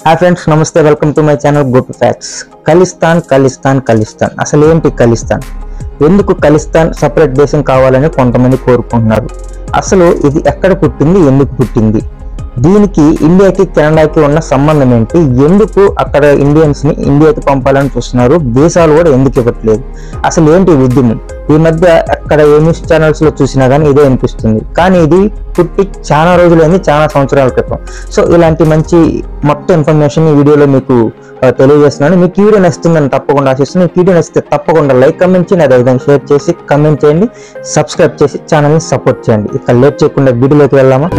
hi friends నమస్తే welcome to my channel Gopi facts Khalistan Khalistan Khalistan అసలు ఏంటి ఖలిస్తాన్ ఎందుకు ఖలిస్తాన్ సపరేట్ దేశం కావాలని కొంతమంది కోరుకుంటున్నారు అసలు ఇది ఎక్కడ పుట్టింది ఎందుకు పుట్టింది దీనికి ఇండియాకి కెనడాకి ఉన్న సంబంధం ఏంటి ఎందుకు అక్కడ ఇండియన్స్ ని ఇండియాకి పంపాలని చూస్తున్నారు దేశాలు కూడా ఎందుకు ఇవ్వట్లేదు అసలు ఏంటి ఈ ఉద్యమం ఈ మధ్య ఎక్కడ ఏ న్యూస్ ఛానల్స్ లో చూసినా కానీ ఇదే అనిపిస్తుంది కానీ ఇది పుట్టి చాలా రోజులైంది చాలా సంవత్సరాల క్రితం సో ఇలాంటి మంచి మొత్తం ఇన్ఫర్మేషన్ ఈ వీడియోలో మీకు ఆ, తెలియజేస్తున్నాను మీకు ఈ వీడియో నచ్చుతుందని తప్పకుండా ఆశిస్తున్నాను ఈ వీడియో నచ్చితే తప్పకుండా లైక్ కమెంట్ చేయండి అదేవిధంగా షేర్ చేసి కమెంట్ చేయండి సబ్స్క్రైబ్ చేసి ఛానల్ని సపోర్ట్ చేయండి ఇక లేట్ చేయకుండా వీడియోలోకి వెళ్దామా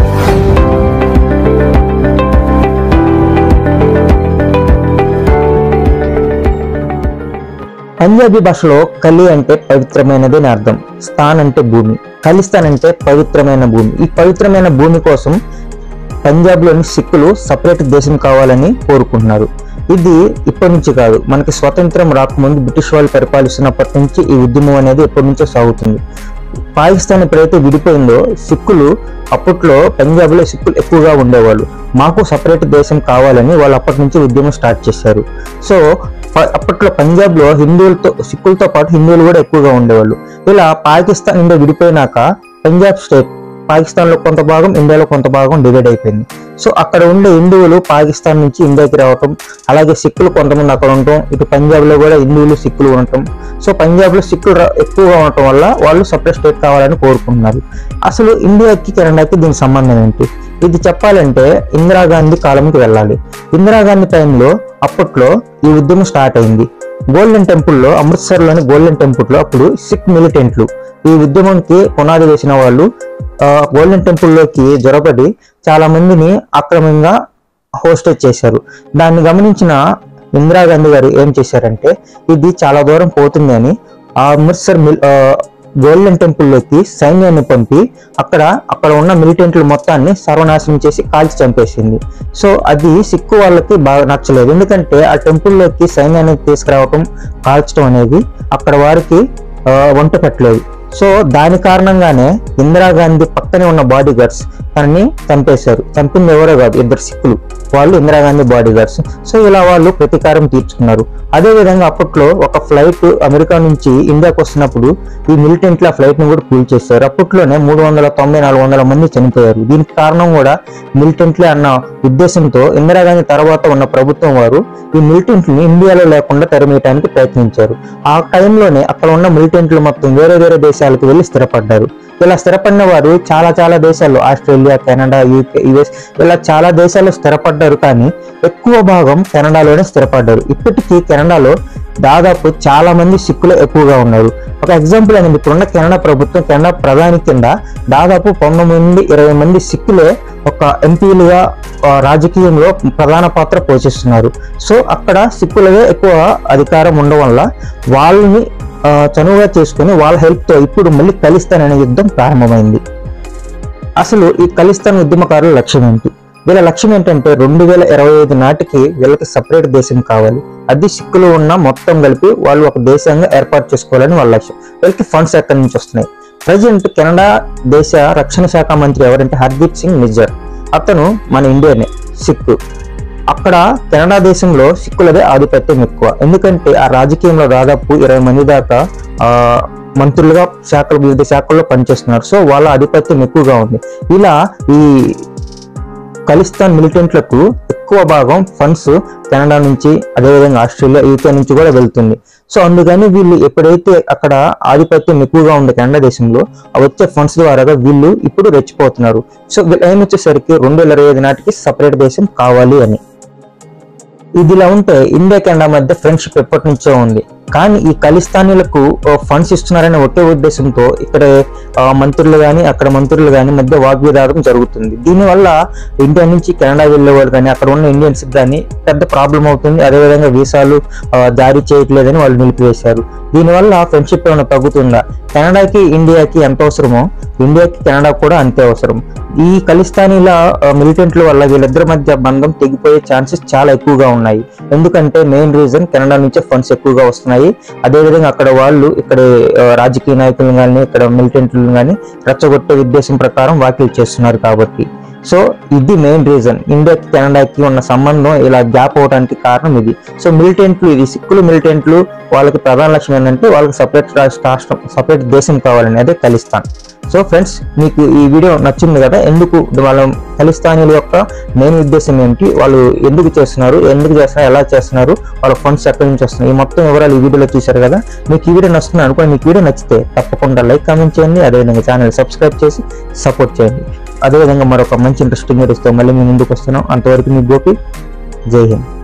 పంజాబీ భాషలో కలి అంటే పవిత్రమైనది అని అర్థం స్థాన్ అంటే భూమి ఖలిస్తాన్ అంటే పవిత్రమైన భూమి ఈ పవిత్రమైన భూమి కోసం పంజాబ్లోని సిక్కులు సపరేట్ దేశం కావాలని కోరుకుంటున్నారు ఇది ఇప్పటి నుంచి కాదు మనకి స్వతంత్రం రాకముందు బ్రిటిష్ వాళ్ళు పరిపాలిస్తున్నప్పటి నుంచి ఈ ఉద్యమం అనేది ఎప్పటి నుంచో సాగుతుంది పాకిస్తాన్ ఎప్పుడైతే విడిపోయిందో సిక్కులు అప్పట్లో పంజాబ్లో సిక్కులు ఎక్కువగా ఉండేవాళ్ళు మాకు సపరేట్ దేశం కావాలని వాళ్ళు అప్పటి నుంచి ఉద్యమం స్టార్ట్ చేశారు సో ప- అప్పట్లో పంజాబ్లో హిందువులతో సిక్కులతో పాటు హిందువులు కూడా ఎక్కువగా ఉండేవాళ్ళు ఇలా పాకిస్తాన్ ఇండియా విడిపోయినాక పంజాబ్ స్టేట్ పాకిస్తాన్లో కొంత భాగం ఇండియాలో కొంత భాగం డివైడ్ అయిపోయింది సో అక్కడ ఉండే హిందువులు పాకిస్తాన్ నుంచి ఇండియాకి రావటం అలాగే సిక్కులు కొంతమంది అక్కడ ఉండటం ఇటు పంజాబ్లో కూడా హిందువులు సిక్కులు ఉండటం సో పంజాబ్లో సిక్కులు రా- ఎక్కువగా ఉండటం వల్ల వాళ్ళు సపరేట్ స్టేట్ కావాలని కోరుకుంటున్నారు అసలు ఇండియాకి కెనడాకి దీని సంబంధం ఏంటి ఇది చెప్పాలంటే ఇందిరాగాంధీ కాలంకి వెళ్ళాలి ఇందిరాగాంధీ టైంలో అప్పట్లో ఈ ఉద్యమం స్టార్ట్ అయింది గోల్డెన్ టెంపుల్లో అమృత్సర్లోని గోల్డెన్ టెంపుల్లో అప్పుడు సిక్ మిలిటెంట్లు ఈ ఉద్యమంకి పునాది వేసిన వాళ్ళు ఆ, గోల్డెన్ టెంపుల్లోకి జొరబడి చాలా మందిని అక్రమంగా హోస్టేజ్ చేశారు దాన్ని గమనించిన ఇందిరాగాంధీ గారు ఏం చేశారంటే ఇది చాలా దూరం పోతుంది అని ఆ అమృత్సర్ మిల్ ఆ, గోల్డెన్ టెంపుల్లోకి సైన్యాన్ని పంపి అక్కడ అక్కడ ఉన్న మిలిటెంట్లు మొత్తాన్ని సర్వనాశనం చేసి కాల్చి చంపేసింది సో అది సిక్కు వాళ్ళకి బాగా నచ్చలేదు ఎందుకంటే ఆ టెంపుల్లోకి సైన్యాన్ని తీసుకురావటం కాల్చడం అనేది అక్కడ వారికి ఆ, వంట పెట్టలేదు సో దాని కారణంగానే ఇందిరాగాంధీ పక్కనే ఉన్న బాడీ గార్డ్స్ తనని చంపేశారు చంపింది ఎవరో కాదు ఇద్దరు సిక్కులు వాళ్ళు ఇందిరాగాంధీ బాడీ గార్డ్స్ సో ఇలా వాళ్ళు ప్రతీకారం తీర్చుకున్నారు అదే విధంగా అప్పట్లో ఒక ఫ్లైట్ అమెరికా నుంచి ఇండియాకి వస్తున్నప్పుడు ఈ మిలిటెంట్లు ఆ ఫ్లైట్ ని కూడా కూల్ చేశారు అప్పట్లోనే మూడు వందల తొంభై నాలుగు వందల మంది చనిపోయారు దీనికి కారణం కూడా మిలిటెంట్లే అన్న ఉద్దేశంతో ఇందిరాగాంధీ తర్వాత ఉన్న ప్రభుత్వం వారు ఈ మిలిటెంట్ని ఇండియాలో లేకుండా తరిమేయడానికి ప్రయత్నించారు ఆ టైంలోనే అక్కడ ఉన్న మిలిటెంట్లు మొత్తం వేరే వేరే దేశాలకు వెళ్ళి స్థిరపడ్డారు ఇలా స్థిరపడిన వారు చాలా చాలా దేశాల్లో ఆస్ట్రేలియా కెనడా యూకే యుఎస్ ఇలా చాలా దేశాల్లో స్థిరపడ్డారు కానీ ఎక్కువ భాగం కెనడాలోనే స్థిరపడ్డారు ఇప్పటికీ కెనడాలో దాదాపు చాలా మంది సిక్కులు ఎక్కువగా ఉన్నారు ఒక ఎగ్జాంపుల్ అనేది ఇప్పుడున్న కెనడా ప్రభుత్వం కెనడా ప్రధాని కింద దాదాపు పంతొమ్మిది నుండి ఇరవై మంది సిక్కులే ఒక ఎంపీలుగా ఆ, రాజకీయంలో ప్రధాన పాత్ర పోషిస్తున్నారు సో అక్కడ సిక్కులవే ఎక్కువ అధికారం ఉండడం వల్ల వాళ్ళని ఆ, చనువుగా చేసుకుని వాళ్ళ help తో ఇప్పుడు మళ్ళీ ఖలిస్తాన్ అనే యుద్ధం ప్రారంభమైంది అసలు ఈ ఖలిస్తాన్ ఉద్యమకారుల లక్ష్యం ఏంటి వీళ్ళ లక్ష్యం ఏంటంటే రెండు వేల ఇరవై ఐదు నాటికి వీళ్ళకి సపరేట్ దేశం కావాలి అది సిక్కులు ఉన్న మొత్తం కలిపి వాళ్ళు ఒక దేశంగా ఏర్పాటు చేసుకోవాలని వాళ్ళ లక్ష్యం వీళ్ళకి ఫండ్స్ ఎక్కడి నుంచి వస్తున్నాయి ప్రజెంట్ కెనడా దేశ రక్షణ శాఖ మంత్రి ఎవరంటే హర్దీప్ సింగ్ నిజ్జర్ అతను మన ఇండియనే సిక్కు అక్కడ కెనడా దేశంలో సిక్కులదే ఆధిపత్యం ఎక్కువ ఎందుకంటే ఆ రాజకీయంలో దాదాపు ఇరవై మంది దాకా ఆ మంత్రులుగా శాఖలు వివిధ శాఖల్లో పనిచేస్తున్నారు సో వాళ్ళ ఆధిపత్యం ఎక్కువగా ఉంది ఇలా ఈ ఖలిస్తాన్ మిలిటెంట్లకు ఎక్కువ భాగం ఫండ్స్ కెనడా నుంచి అదేవిధంగా ఆస్ట్రేలియా యూకే నుంచి కూడా వెళ్తుంది సో అందుకని వీళ్ళు ఎప్పుడైతే అక్కడ ఆధిపత్యం ఎక్కువగా ఉంది కెనడా దేశంలో ఆ వచ్చే ఫండ్స్ ద్వారా వీళ్ళు ఇప్పుడు రెచ్చిపోతున్నారు సో వీళ్ళు ఏం వచ్చేసరికి రెండు వేల ఇరవై ఐదు నాటికి సపరేట్ దేశం కావాలి అని ఇదిలా ఉంటే ఇండియా కెనడా మధ్య ఫ్రెండ్షిప్ ఎప్పటి నుంచో ఉంది కానీ ఈ ఖలిస్తానీలకు ఫండ్స్ ఇస్తున్నారనే ఒకే ఉద్దేశంతో ఇక్కడ ఆ, మంత్రులు కానీ అక్కడ మంత్రులు కానీ మధ్య వాగ్వివాదం జరుగుతుంది దీనివల్ల ఇండియా నుంచి కెనడా వెళ్ళే వాళ్ళు కానీ అక్కడ ఉన్న ఇండియన్స్ కానీ పెద్ద ప్రాబ్లం అవుతుంది అదేవిధంగా వీసాలు ఆ, జారీ చేయట్లేదని వాళ్ళు నిలిపివేశారు దీనివల్ల ఫ్రెండ్షిప్ ఏమైనా తగ్గుతుందా కెనడాకి ఇండియాకి ఎంత అవసరమో ఇండియాకి కెనడా కూడా అంతే అవసరం ఈ ఖలిస్తానీల మిలిటెంట్ల వల్ల వీళ్ళిద్దరి మధ్య బంధం తెగిపోయే ఛాన్సెస్ చాలా ఎక్కువగా ఉన్నాయి ఎందుకంటే మెయిన్ రీజన్ కెనడా నుంచే ఫండ్స్ ఎక్కువగా వస్తున్నాయి అదేవిధంగా అక్కడ వాళ్ళు ఇక్కడ ఆ, రాజకీయ నాయకులను కానీ ఇక్కడ మిలిటెంట్లను కానీ రెచ్చగొట్టే ఉద్దేశం ప్రకారం వ్యాఖ్యలు చేస్తున్నారు కాబట్టి సో ఇది మెయిన్ రీజన్ ఇండియాకి కెనడాకి ఉన్న సంబంధం ఇలా గ్యాప్ అవడానికి కారణం ఇది సో మిలిటెంట్లు ఇది సిక్కులు మిలిటెంట్లు వాళ్ళకి ప్రధాన లక్ష్యం ఏంటంటే వాళ్ళకి సపరేట్ రాష్ట్రం సపరేట్ దేశం కావాలని అదే ఖలిస్తాన్ సో ఫ్రెండ్స్ మీకు ఈ వీడియో నచ్చింది కదా ఎందుకు వాళ్ళ ఖలిస్తానీల యొక్క మెయిన్ ఉద్దేశం ఏంటి వాళ్ళు ఎందుకు చేస్తున్నారు ఎందుకు చేస్తున్నారు ఎలా చేస్తున్నారు వాళ్ళ ఫండ్స్ ఎక్కడి నుంచి వస్తున్నాయి ఈ మొత్తం వివరాలు ఈ వీడియోలో చూశారు కదా మీకు ఈ వీడియో నచ్చుతుంది అనుకోండి మీకు వీడియో నచ్చితే తప్పకుండా లైక్ కామెంట్ చేయండి అదేవిధంగా ఛానల్ సబ్స్క్రైబ్ చేసి సపోర్ట్ చేయండి అదేవిధంగా మరొక మంచి ఇంట్రెస్టింగ్ వీడియోస్తో మళ్ళీ మీ ముందుకు వస్తున్నాం అంతవరకు మీ గోపి జై హింద్